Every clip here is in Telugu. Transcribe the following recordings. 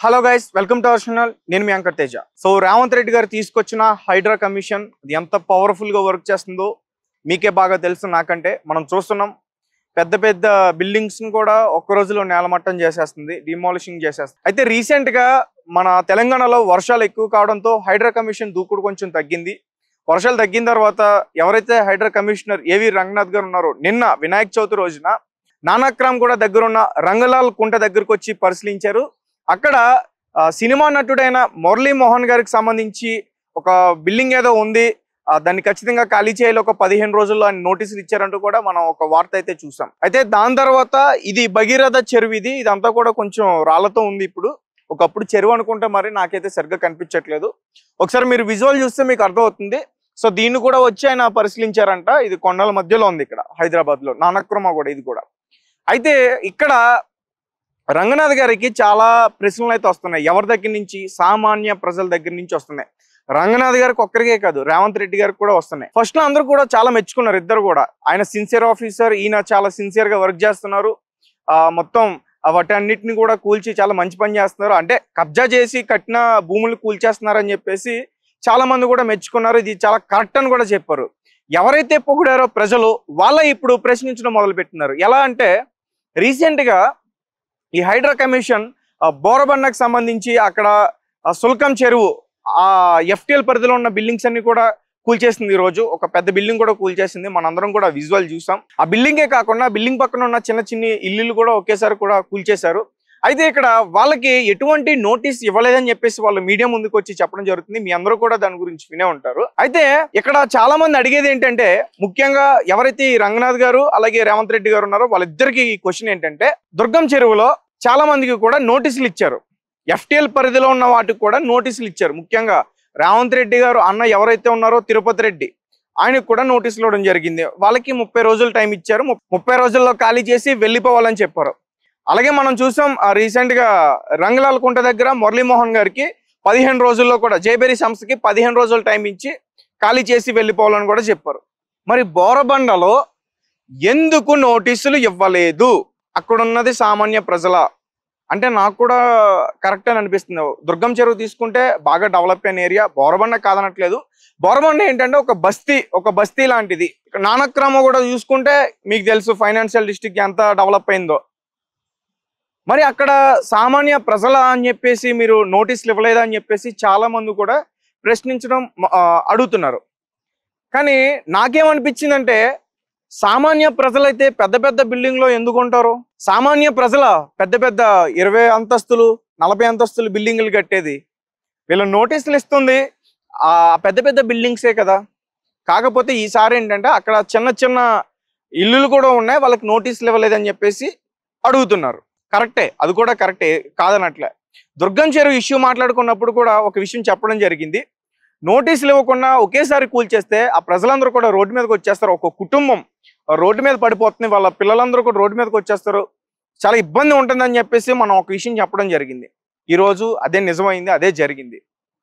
hello guys welcome to our channel నేను మీ అంకర్ తేజ సో రేవంత్ రెడ్డి గారు తీసుకొచ్చిన హైడ్రా కమిషన్ అది ఎంత పవర్ఫుల్ గా వర్క్ చేస్తుందో మీకే బాగా తెలుసు నాకంటే మనం చూస్తున్నాం పెద్ద పెద్ద బిల్డింగ్స్ ని కూడా ఒక్క రోజులో నేలమట్టం చేసేస్తుంది డిమాలిషింగ్ చేసేస్తుంది అయితే రీసెంట్ గా మన తెలంగాణలో వర్షాలు ఎక్కువ కావడంతో హైడ్రా కమిషన్ దూకుడు కొంచెం తగ్గింది వర్షాలు తగ్గిన తర్వాత ఎవరైతే హైడ్రా కమిషనర్ ఏవి రంగనాథ్ గారు ఉన్నారో నిన్న వినాయక చవితి రోజున నానాక్రామ్ కూడా దగ్గరున్న రంగలాల్ కుంట దగ్గరకు వచ్చి పరిశీలించారు అక్కడ ఆ, సినిమా నటుడైన మురళీ మోహన్ గారికి సంబంధించి ఒక బిల్డింగ్ ఏదో ఉంది ఆ, దాన్ని ఖచ్చితంగా ఖాళీ చేయాలి ఒక పదిహేను రోజుల్లో అని నోటీసులు ఇచ్చారంటూ కూడా మనం ఒక వార్త అయితే చూసాం అయితే దాని తర్వాత ఇది భగీరథ చెరువు ఇది ఇదంతా కూడా కొంచెం రాళ్లతో ఉంది ఇప్పుడు ఒకప్పుడు చెరువు అనుకుంటే మరి నాకైతే సరిగ్గా కనిపించట్లేదు ఒకసారి మీరు విజువల్ చూస్తే మీకు అర్థమవుతుంది సో దీన్ని కూడా వచ్చి ఆయన పరిశీలించారంట ఇది కొండల మధ్యలో ఉంది ఇక్కడ హైదరాబాద్ లో నానక్రమ కూడా ఇది కూడా అయితే ఇక్కడ రంగనాథ్ గారికి చాలా ప్రశ్నలు అయితే వస్తున్నాయి ఎవరి దగ్గర నుంచి సామాన్య ప్రజల దగ్గర నుంచి వస్తున్నాయి రంగనాథ్ గారికి ఒక్కరికే కాదు రేవంత్ రెడ్డి గారికి కూడా వస్తున్నాయి ఫస్ట్ లో అందరూ కూడా చాలా మెచ్చుకున్నారు ఇద్దరు కూడా ఆయన సిన్సియర్ ఆఫీసర్ ఈయన చాలా సిన్సియర్ గా వర్క్ చేస్తున్నారు ఆ మొత్తం ఆ వాటన్నిటిని కూడా కూల్చి చాలా మంచి పని చేస్తున్నారు అంటే కబ్జా చేసి కట్టిన భూములు కూల్చేస్తున్నారు అని చెప్పేసి చాలా మంది కూడా మెచ్చుకున్నారు ఇది చాలా కరెక్ట్ అని కూడా చెప్పారు ఎవరైతే పొగిడారో ప్రజలు వాళ్ళ ఇప్పుడు ప్రశ్నించడం మొదలు పెట్టినారు ఎలా అంటే రీసెంట్ గా ఈ హైడ్రా కమిషన్ ఆ, బోరబండకు సంబంధించి అక్కడ ఆ, సుల్కం చెరువు ఆ ఎఫ్టిఎల్ పరిధిలో ఉన్న బిల్డింగ్స్ అన్ని కూడా కూల్చేసింది ఈ రోజు ఒక పెద్ద బిల్డింగ్ కూడా కూల్చేసింది మనందరం కూడా విజువల్ చూసాం ఆ బిల్డింగే కాకుండా బిల్డింగ్ పక్కన ఉన్న చిన్న చిన్న ఇల్లులు కూడా ఒకేసారి కూడా కూల్చేశారు అయితే ఇక్కడ వాళ్ళకి ఎటువంటి నోటీస్ ఇవ్వలేదని చెప్పేసి వాళ్ళు మీడియా ముందుకు వచ్చి చెప్పడం జరుగుతుంది మీ అందరూ కూడా దాని గురించి వినే ఉంటారు అయితే ఇక్కడ చాలా మంది అడిగేది ఏంటంటే ముఖ్యంగా ఎవరైతే ఈ రంగనాథ్ గారు అలాగే రేవంత్ రెడ్డి గారు ఉన్నారో వాళ్ళిద్దరికి ఈ క్వశ్చన్ ఏంటంటే దుర్గం చెరువులో చాలా మందికి కూడా నోటీసులు ఇచ్చారు ఎఫ్టిఎల్ పరిధిలో ఉన్న వాటికి కూడా నోటీసులు ఇచ్చారు ముఖ్యంగా రేవంత్ రెడ్డి గారు అన్న ఎవరైతే ఉన్నారో తిరుపతి రెడ్డి ఆయనకు కూడా నోటీసులు ఇవ్వడం జరిగింది వాళ్ళకి ముప్పై రోజులు టైం ఇచ్చారు ము- ముప్పై రోజుల్లో ఖాళీ చేసి వెళ్ళిపోవాలని చెప్పారు అలాగే మనం చూసాం రీసెంట్ గా రంగలాల్ కుంట దగ్గర మురళీమోహన్ గారికి పదిహేను రోజుల్లో కూడా జేబేరి సంస్థకి పదిహేను రోజులు టైం ఇచ్చి ఖాళీ చేసి వెళ్ళిపోవాలని కూడా చెప్పారు మరి బోరబండలో ఎందుకు నోటీసులు ఇవ్వలేదు అక్కడ ఉన్నది సామాన్య ప్రజల అంటే నాకు కూడా కరెక్ట్ అని అనిపిస్తుంది దుర్గం చెరువు తీసుకుంటే బాగా డెవలప్ అయిన ఏరియా బోరబండ కాదనట్లేదు బోరబండ ఏంటంటే ఒక బస్తీ ఒక బస్తీ లాంటిది ఇక్కడ నానక్రమ కూడా చూసుకుంటే మీకు తెలుసు ఫైనాన్షియల్ డిస్ట్రిక్ట్ ఎంత డెవలప్ అయిందో మరి అక్కడ సామాన్య ప్రజల అని చెప్పేసి మీరు నోటీసులు ఇవ్వలేదా అని చెప్పేసి చాలా మంది కూడా ప్రశ్నించడం ఆ, అడుగుతున్నారు కానీ నాకేమనిపించిందంటే సామాన్య ప్రజలైతే పెద్ద పెద్ద బిల్డింగ్ లో ఎందుకు ఉంటారు సామాన్య ప్రజల పెద్ద పెద్ద ఇరవై అంతస్తులు నలభై అంతస్తులు బిల్డింగ్లు కట్టేది వీళ్ళ నోటీసులు ఇస్తుంది ఆ పెద్ద పెద్ద బిల్డింగ్సే కదా కాకపోతే ఈసారి ఏంటంటే అక్కడ చిన్న చిన్న ఇల్లులు కూడా ఉన్నాయి వాళ్ళకి నోటీసులు ఇవ్వలేదని చెప్పేసి అడుగుతున్నారు కరెక్టే అది కూడా కరెక్టే కాదనట్లే దుర్గం చెరువు ఇష్యూ మాట్లాడుకున్నప్పుడు కూడా ఒక విషయం చెప్పడం జరిగింది నోటీసులు ఇవ్వకుండా ఒకేసారి కూల్చేస్తే ఆ ప్రజలందరూ కూడా రోడ్డు మీదకి వచ్చేస్తారు ఒక కుటుంబం రోడ్డు మీద పడిపోతుంది వాళ్ళ పిల్లలందరూ కూడా రోడ్డు మీదకి వచ్చేస్తారు చాలా ఇబ్బంది ఉంటుందని చెప్పేసి మనం ఒక విషయం చెప్పడం జరిగింది ఈ రోజు అదే నిజమైంది అదే జరిగింది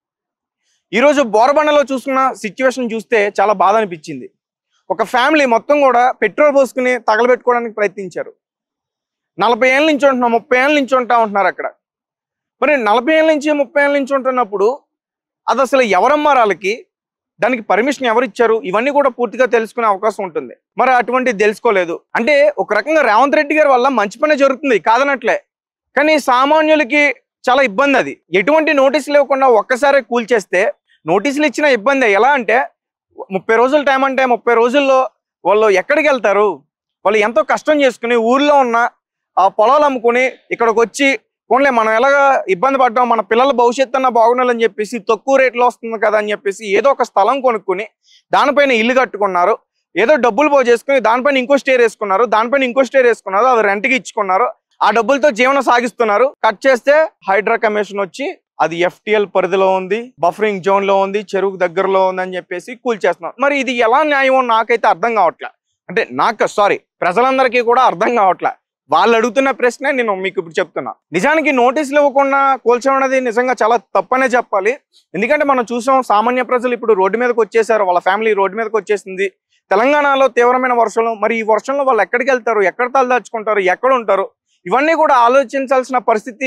ఈ రోజు బోరబండలో చూసుకున్న సిచ్యువేషన్ చూస్తే చాలా బాధ అనిపించింది ఒక ఫ్యామిలీ మొత్తం కూడా పెట్రోల్ పోసుకుని తగలబెట్టుకోవడానికి ప్రయత్నించారు నలభై ఏళ్ళ నుంచి ఉంటున్నాం ముప్పై ఏళ్ళ నుంచి ఉంటా ఉంటున్నారు అక్కడ మరి నలభై ఏళ్ళ నుంచి ముప్పై ఏళ్ళ నుంచి ఉంటున్నప్పుడు అది అసలు ఎవరమ్మా వాళ్ళకి దానికి పర్మిషన్ ఎవరు ఇచ్చారు ఇవన్నీ కూడా పూర్తిగా తెలుసుకునే అవకాశం ఉంటుంది మరి అటువంటిది తెలుసుకోలేదు అంటే ఒక రకంగా రేవంత్ రెడ్డి గారి వల్ల మంచి పని జరుగుతుంది కాదనట్లే కానీ సామాన్యులకి చాలా ఇబ్బంది అది ఎటువంటి నోటీసులు ఇవ్వకుండా ఒక్కసారి కూల్చేస్తే నోటీసులు ఇచ్చిన ఇబ్బంది ఎలా అంటే ముప్పై రోజుల టైం అంటే ముప్పై రోజుల్లో వాళ్ళు ఎక్కడికి వెళ్తారు వాళ్ళు ఎంతో కష్టం చేసుకుని ఊర్లో ఉన్న ఆ పొలాలు అమ్ముకుని ఇక్కడికి వచ్చి పోన్లే మనం ఎలాగా ఇబ్బంది పడ్డాం మన పిల్లల భవిష్యత్తు అన్న బాగుండాలని చెప్పేసి తక్కువ రేట్లో వస్తుంది కదా అని చెప్పేసి ఏదో ఒక స్థలం కొనుక్కుని దానిపైన ఇల్లు కట్టుకున్నారు ఏదో డబ్బులు పో చేసుకుని దానిపైన ఇంకో స్టేర్ వేసుకున్నారు దానిపైన ఇంకో స్టేర్ వేసుకున్నారు అది రెంట్కి ఇచ్చుకున్నారు ఆ డబ్బులతో జీవనం సాగిస్తున్నారు కట్ చేస్తే హైడ్రా కమిషన్ వచ్చి అది ఎఫ్టిఎల్ పరిధిలో ఉంది బఫరింగ్ జోన్ లో ఉంది చెరువుకు దగ్గరలో ఉంది అని చెప్పేసి కూల్చేస్తున్నారు మరి ఇది ఎలా న్యాయమో నాకైతే అర్థం కావట్లే అంటే నాకు సారీ ప్రజలందరికీ కూడా అర్థం కావట్లే వాళ్ళు అడుగుతున్న ప్రశ్నే నేను మీకు ఇప్పుడు చెప్తున్నా నిజానికి నోటీసులు ఇవ్వకుండా కూల్చడం అనేది నిజంగా చాలా తప్పనే చెప్పాలి ఎందుకంటే మనం చూసాం సామాన్య ప్రజలు ఇప్పుడు రోడ్డు మీదకి వచ్చేసారు వాళ్ళ ఫ్యామిలీ రోడ్డు మీదకి వచ్చేసింది తెలంగాణలో తీవ్రమైన వర్షంలో మరి ఈ వర్షంలో వాళ్ళు ఎక్కడికి వెళ్తారు ఎక్కడ తలదాచుకుంటారు ఎక్కడ ఉంటారు ఇవన్నీ కూడా ఆలోచించాల్సిన పరిస్థితి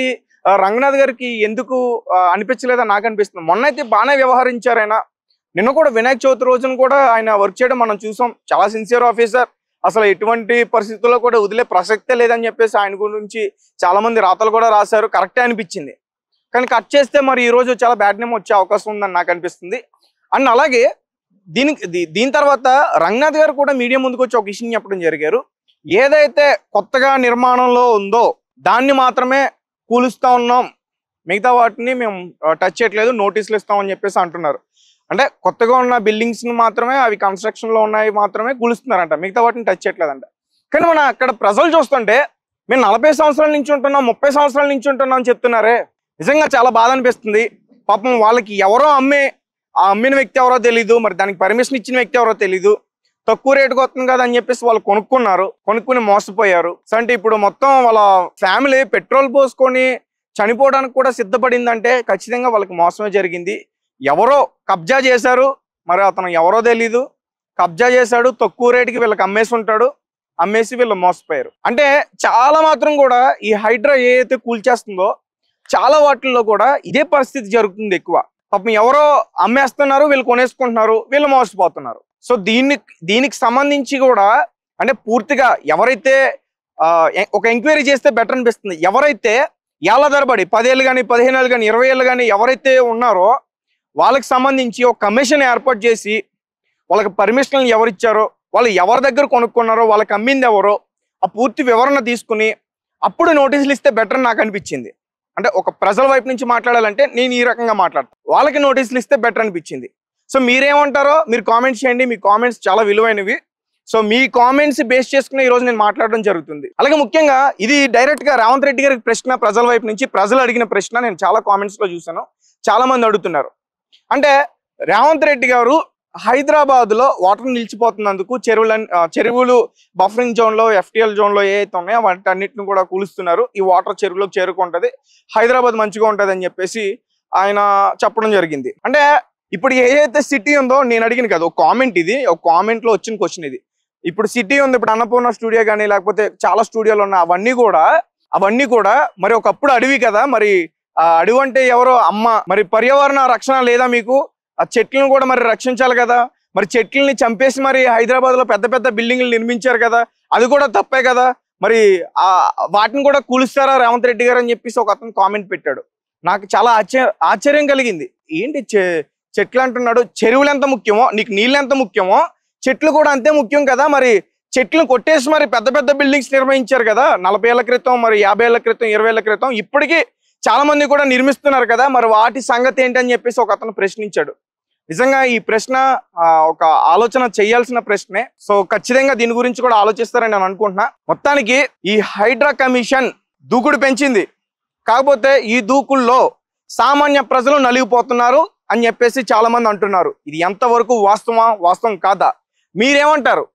ఆ, రంగనాథ్ గారికి ఎందుకు ఆ, అనిపించలేదో నాకు అనిపిస్తుంది మొన్న అయితే బాగానే వ్యవహరించారు ఆయన నిన్న కూడా వినాయక చవితి రోజున కూడా ఆయన వర్క్ చేయడం మనం చూసాం చాలా సిన్సియర్ ఆఫీసర్ అసలు ఎటువంటి పరిస్థితుల్లో కూడా వదిలే ప్రసక్తే లేదని చెప్పేసి ఆయన గురించి చాలా మంది రాతలు కూడా రాశారు కరెక్టే అనిపించింది కానీ కట్ చేస్తే మరి ఈ రోజు చాలా బ్యాడ్ నేమ్ వచ్చే అవకాశం ఉందని నాకు అనిపిస్తుంది అండ్ అలాగే దీనికి దీ- దీని తర్వాత రంగనాథ్ గారు కూడా మీడియా ముందుకు వచ్చి ఒక విషయం చెప్పడం జరిగారు ఏదైతే కొత్తగా నిర్మాణంలో ఉందో దాన్ని మాత్రమే కూలుస్తా ఉన్నాం మిగతా వాటిని మేము టచ్ చేయట్లేదు నోటీసులు ఇస్తామని చెప్పేసి అంటున్నారు అంటే కొత్తగా ఉన్న బిల్డింగ్స్ ని మాత్రమే అవి కన్స్ట్రక్షన్ లో ఉన్నాయి మాత్రమే కూలుస్తున్నారంట మిగతా వాటిని టచ్ చేయట్లేదంట కానీ మన అక్కడ ప్రజలు చూస్తుంటే మేము నలభై సంవత్సరాల నుంచి ఉంటున్నాం ముప్పై సంవత్సరాల నుంచి ఉంటున్నాం అని చెప్తున్నారే నిజంగా చాలా బాధ అనిపిస్తుంది పాపం వాళ్ళకి ఎవరో అమ్మే ఆ అమ్మిన వ్యక్తి ఎవరో తెలీదు మరి దానికి పర్మిషన్ ఇచ్చిన వ్యక్తి ఎవరో తెలీదు తక్కువ రేటుకి వస్తుంది కదా అని చెప్పేసి వాళ్ళు కొనుక్కున్నారు కొనుక్కుని మోసపోయారు సో అంటే ఇప్పుడు మొత్తం వాళ్ళ ఫ్యామిలీ పెట్రోల్ పోసుకొని చనిపోవడానికి కూడా సిద్ధపడిందంటే ఖచ్చితంగా వాళ్ళకి మోసమే జరిగింది ఎవరో కబ్జా చేశారు మరి అతను ఎవరో తెలీదు కబ్జా చేశాడు తక్కువ రేటుకి వీళ్ళకి అమ్మేసి ఉంటాడు అమ్మేసి వీళ్ళు మోసపోయారు అంటే చాలా మాత్రం కూడా ఈ హైడ్రా ఏ అయితే కూల్చేస్తుందో చాలా వాటిల్లో కూడా ఇదే పరిస్థితి జరుగుతుంది ఎక్కువ పాపం ఎవరో అమ్మేస్తున్నారు వీళ్ళు కొనేసుకుంటున్నారు వీళ్ళు మోసపోతున్నారు సో దీన్ని దీనికి సంబంధించి కూడా అంటే పూర్తిగా ఎవరైతే ఆ, ఎ- ఒక ఎంక్వైరీ చేస్తే బెటర్ అనిపిస్తుంది ఎవరైతే ఏళ్ళ ధరబడి పదేళ్ళు కానీ పదిహేను ఏళ్ళు కానీ ఇరవై ఏళ్ళు కానీ ఎవరైతే ఉన్నారో వాళ్ళకి సంబంధించి ఒక కమిషన్ ఏర్పాటు చేసి వాళ్ళకి పర్మిషన్లు ఎవరు ఇచ్చారో వాళ్ళు ఎవరి దగ్గర కొనుక్కున్నారో వాళ్ళకి అమ్మింది ఎవరో ఆ పూర్తి వివరణ తీసుకుని అప్పుడు నోటీసులు ఇస్తే బెటర్ నాకు అనిపించింది అంటే ఒక ప్రజల వైపు నుంచి మాట్లాడాలంటే నేను ఈ రకంగా మాట్లాడతాను వాళ్ళకి నోటీసులు ఇస్తే బెటర్ అనిపించింది సో మీరేమంటారో మీరు కామెంట్స్ చేయండి మీ కామెంట్స్ చాలా విలువైనవి సో మీ కామెంట్స్ బేస్ చేసుకుని ఈ రోజు నేను మాట్లాడడం జరుగుతుంది అలాగే ముఖ్యంగా ఇది డైరెక్ట్ గా రేవంత్ రెడ్డి గారికి ప్రశ్న ప్రజల వైపు నుంచి ప్రజలు అడిగిన ప్రశ్న నేను చాలా కామెంట్స్ లో చూశాను చాలా మంది అడుగుతున్నారు అంటే రేవంత్ రెడ్డి గారు హైదరాబాద్ లో వాటర్ నిలిచిపోతున్నందుకు చెరువుల చెరువులు బఫరింగ్ జోన్ లో ఎఫ్టిఎల్ జోన్ లో ఏ అయితే ఉన్నాయో వాటన్నిటిని కూడా కూలుస్తున్నారు ఈ వాటర్ చెరువులోకి చేరుకుంటది హైదరాబాద్ మంచిగా ఉంటది అని చెప్పేసి ఆయన చెప్పడం జరిగింది అంటే ఇప్పుడు ఏదైతే సిటీ ఉందో నేను అడిగిన కదా ఒక కామెంట్ ఇది ఒక కామెంట్ లో వచ్చిన క్వశ్చన్ ఇది ఇప్పుడు సిటీ ఉంది ఇప్పుడు అన్నపూర్ణ స్టూడియో కానీ లేకపోతే చాలా స్టూడియోలు ఉన్నాయి అవన్నీ కూడా అవన్నీ కూడా మరి ఒకప్పుడు అడవి కదా మరి ఆ అడవి అంటే ఎవరో అమ్మ మరి పర్యావరణ రక్షణ లేదా మీకు ఆ చెట్లను కూడా మరి రక్షించాలి కదా మరి చెట్లని చంపేసి మరి హైదరాబాద్ లో పెద్ద పెద్ద బిల్డింగ్లు నిర్మించారు కదా అది కూడా తప్పే కదా మరి ఆ వాటిని కూడా కూలుస్తారా రేవంత్ రెడ్డి గారు అని చెప్పేసి ఒక అతను కామెంట్ పెట్టాడు నాకు చాలా ఆశ్చర్య ఆశ్చర్యం కలిగింది ఏంటి చె- చెట్లు అంటున్నాడు చెరువులు ఎంత ముఖ్యమో నీకు నీళ్ళు ఎంత ముఖ్యమో చెట్లు కూడా అంతే ముఖ్యం కదా మరి చెట్లను కొట్టేసి మరి పెద్ద పెద్ద బిల్డింగ్స్ నిర్మించారు కదా నలభై ఏళ్ల క్రితం మరి యాభై ఏళ్ల క్రితం ఇరవై ఏళ్ల క్రితం ఇప్పటికీ చాలా మంది కూడా నిర్మిస్తున్నారు కదా మరి వాటి సంగతి ఏంటి అని చెప్పేసి ఒక అతను ప్రశ్నించాడు నిజంగా ఈ ప్రశ్న ఆ, ఒక ఆలోచన చేయాల్సిన ప్రశ్నే సో ఖచ్చితంగా దీని గురించి కూడా ఆలోచిస్తారని నేను అనుకుంటున్నా మొత్తానికి ఈ హైడ్రా కమిషన్ దూకుడు పెంచింది కాకపోతే ఈ దూకుల్లో సామాన్య ప్రజలు నలిగిపోతున్నారు అని చెప్పేసి చాలా మంది అంటున్నారు ఇది ఎంతవరకు వాస్తవమా వాస్తవం కాదా మీరేమంటారు